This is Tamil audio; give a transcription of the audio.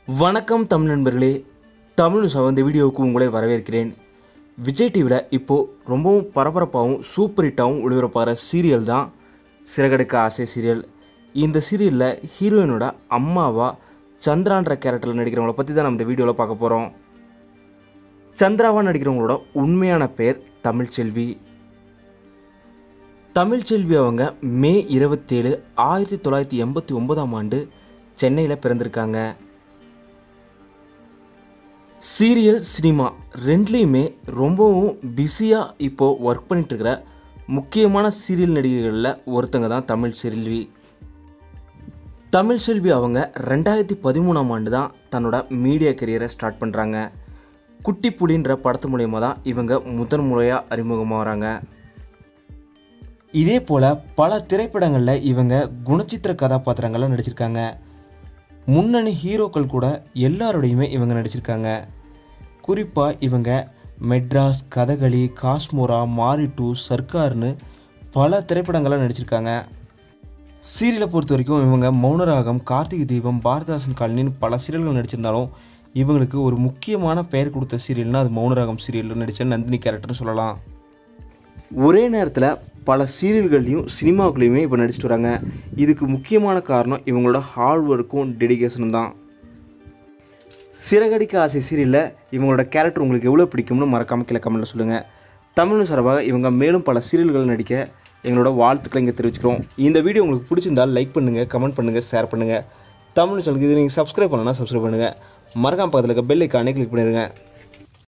வணக்கம் தமிழ் நண்பர்களே தமிழ் சவ இந்த வீடியோவுக்கு உங்களை வரவேற்கிறேன் விஜய் டிவியில் இப்போது ரொம்பவும் பரபரப்பாகவும் சூப்பர் ஹிட்டாகவும் ஒளிபரப்பாகிற சீரியல் தான் சிறகடுக்க ஆசை சீரியல் இந்த சீரியலில் ஹீரோயினோட அம்மாவா சந்திரான்ற கேரக்டரில் நடிக்கிறவங்கள பற்றி தான் நம்ம இந்த வீடியோவில் பார்க்க போகிறோம் சந்திராவா நடிக்கிறவங்களோட உண்மையான பெயர் தமிழ்ச்செல்வி தமிழ்ச்செல்வி அவங்க மே இருபத்தேழு ஆயிரத்தி தொள்ளாயிரத்தி எண்பத்தி ஒன்பதாம் ஆண்டு சென்னையில் பிறந்திருக்காங்க சீரியல் சினிமா ரெண்டுலேயுமே ரொம்பவும் பிஸியாக இப்போது ஒர்க் பண்ணிட்டு இருக்கிற முக்கியமான சீரியல் நடிகைகளில் ஒருத்தங்க தான் தமிழ் செல்வி தமிழ் செல்வி அவங்க ரெண்டாயிரத்தி பதிமூணாம் ஆண்டு தான் தன்னோட மீடியா கெரியரை ஸ்டார்ட் பண்ணுறாங்க குட்டி புலின்ற படத்து மூலயமா தான் இவங்க முதன் முறையாக அறிமுகமாகறாங்க இதே போல் பல திரைப்படங்களில் இவங்க குணச்சித்திர கதாபாத்திரங்களில் நடிச்சிருக்காங்க முன்னணி ஹீரோக்கள் கூட எல்லாரோடையுமே இவங்க நடிச்சிருக்காங்க குறிப்பாக இவங்க மெட்ராஸ் கதகளி காஸ்மோரா மாரி டூ சர்க்கார்னு பல திரைப்படங்களில் நடிச்சிருக்காங்க சீரியலை பொறுத்த வரைக்கும் இவங்க மௌனராகம் கார்த்திகை தீபம் பாரதாசன் காலனின்னு பல சீரியல்கள் நடிச்சிருந்தாலும் இவங்களுக்கு ஒரு முக்கியமான பெயர் கொடுத்த சீரியல்னால் அது மௌனராகம் சீரியலில் நடித்த நந்தினி கேரக்டர்னு சொல்லலாம் ஒரே நேரத்தில் பல சீரியல்கள்லையும் சினிமாவுக்குள்ளேயுமே இப்போ நடிச்சிட்டு வராங்க இதுக்கு முக்கியமான காரணம் இவங்களோட ஹார்ட் ஒர்க்கும் டெடிகேஷனும் தான் சிறகடிக்க ஆசை சீரியலில் இவங்களோட கேரக்டர் உங்களுக்கு எவ்வளோ பிடிக்கும்னு மறக்காமல் கீழே கமெண்ட்டில் சொல்லுங்கள் தமிழ் சார்பாக இவங்க மேலும் பல சீரியல்கள் நடிக்க எங்களோட வாழ்த்துக்களை இங்கே தெரிவிச்சுக்கிறோம் இந்த வீடியோ உங்களுக்கு பிடிச்சிருந்தால் லைக் பண்ணுங்கள் கமெண்ட் பண்ணுங்கள் ஷேர் பண்ணுங்கள் தமிழ் சேனலுக்கு இது நீங்கள் சப்ஸ்கிரைப் பண்ணலன்னா சப்ஸ்கிரைப் பண்ணுங்கள் மறக்காம பக்கத்தில் இருக்க பெல் ஐக்கானே கிளிக் பண்ணிடுங்க